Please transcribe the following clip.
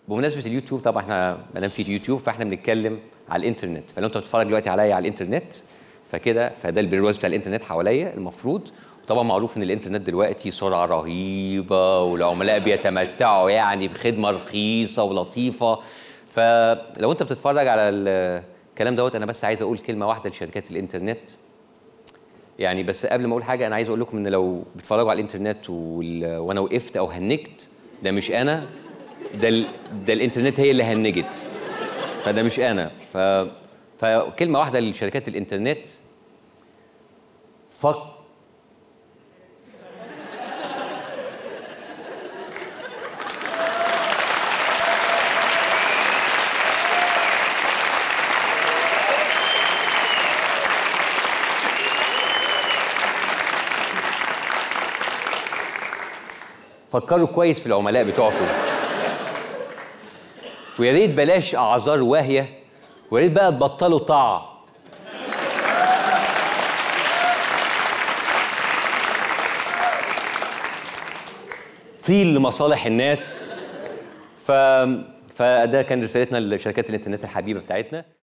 بمناسبه اليوتيوب طبعا احنا ما دام في اليوتيوب فاحنا بنتكلم على الانترنت فلو انت بتتفرج دلوقتي عليا على الانترنت فكده فده البرواز بتاع الانترنت حواليا المفروض وطبعا معروف ان الانترنت دلوقتي سرعه رهيبه والعملاء بيتمتعوا يعني بخدمه رخيصه ولطيفه فلو انت بتتفرج على الكلام دوت انا بس عايز اقول كلمه واحده لشركات الانترنت يعني بس قبل ما اقول حاجه انا عايز اقول لكم ان لو بتتفرجوا على الانترنت وال... وانا وقفت او هنجت ده مش انا ده ال... ده الانترنت هي اللي هنجت فده مش انا ف... فكلمه واحده لشركات الانترنت فك فكروا كويس في العملاء بتوعكم ويا ريت بلاش اعذار واهيه ويا ريت بقى تبطلوا طاعه طيل لمصالح الناس ف فده كان رسالتنا لشركات الانترنت الحبيبه بتاعتنا